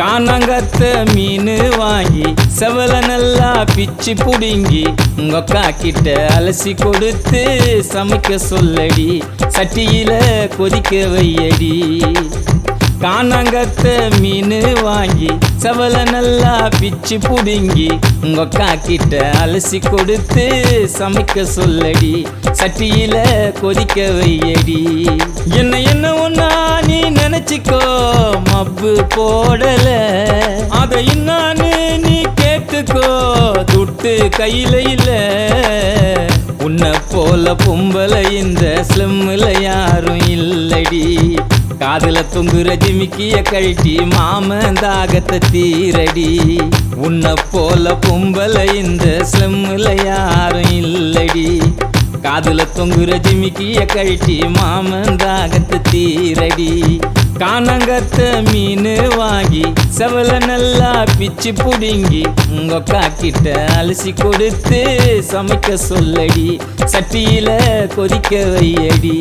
காணாங்கத்த மீன் வாங்கி செவல நல்லா பிச்சு புடுங்கி உங்க அக்கா கிட்ட அலசி கொடுத்து சமைக்க சொல்லடி சட்டியில கொதிக்க வையடி காணாங்கத்த மீன் வாங்கி செவல நல்லா பிச்சு புடுங்கி உங்க அக்கா கிட்ட அலசி கொடுத்து சமைக்க சொல்லடி சட்டியில கொதிக்க வையடி என்ன என்ன ஒன்னா நீ நினைச்சிக்கோ மப்பு போடல அத இன்னான்னு நீ கேட்டுக்கோ துட்டு கையில இல்ல உன்னை போல பொம்பளை இந்த ஸ்லிம்ல யாரும் இல்லடி காதுல தொங்குற ஜிமிக்கிய கழட்டி மாமன் தாகத்தை தீரடி உன்னை போல பொம்பளை இந்த ஸ்லிம்ல யாரும் இல்லடி காதுல தொங்குற ஜிமிக்கிய கழட்டி மாமன் தாகத்தை தீரடி காணங்கத்த மீன் வாங்கி செவல நல்லா பிச்சு புடுங்கி உங்க அக்கா கிட்ட அலசி கொடுத்து சமைக்க சொல்லடி சட்டியில கொதிக்க வையடி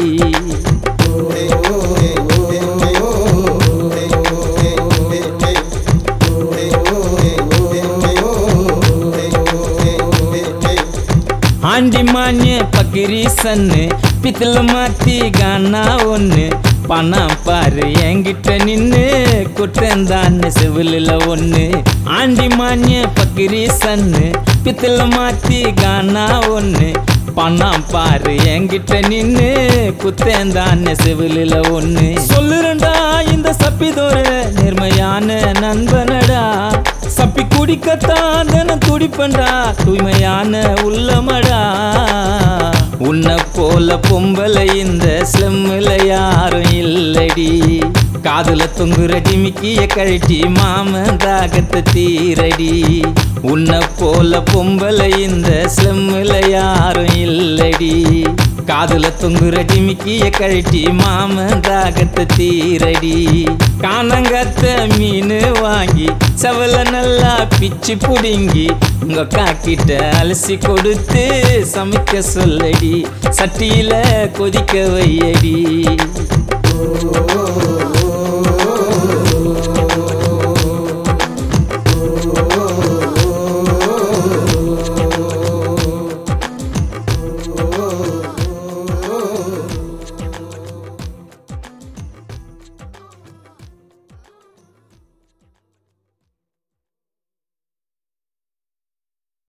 ஆண்டி மானிய பக்கிரி சன்னு பித்தல மாத்தி கானா ஒன்று பணம் பாரு என்கிட்ட நின்னு குட்டந்தான்னு செவிலில் ஒன்று ஆண்டி மானிய பக்கிரி சன்னு பித்தல மாத்தி கானா ஒன்று பணம் பாரு என்கிட்ட நின்னு குத்தேந்தான்னு செவிலில் ஒன்று சொல்லுறண்டா இந்த சப்பிதோர நேர்மையான நண்பனடா சப்பி குடிக்கத்தான் தினம் துடிப்பண்டா தூய்மையான உள்ளமடா உன்னை போல பொம்பளை இந்த ஸ்லம்மில் யாரும் இல்லடி காதுல தொங்குற ஜிமிக்கிய கழட்டி மாமன் தாகத்தை தீரடி உன்னை போல பொம்பளை இந்த ஸ்லம்மில் யாரும் இல்லடி காதுல தொங்குற ஜிமிக்கிய கழட்டி மாமன் தாகத்தை தீரடி காணங்கத்த மீன் வாங்கி செவல நல்லா பிச்சு புடுங்கி உங்க அக்கா கிட்ட அலசி கொடுத்து சமைக்க சொல்லடி சட்டியில கொதிக்க வையடி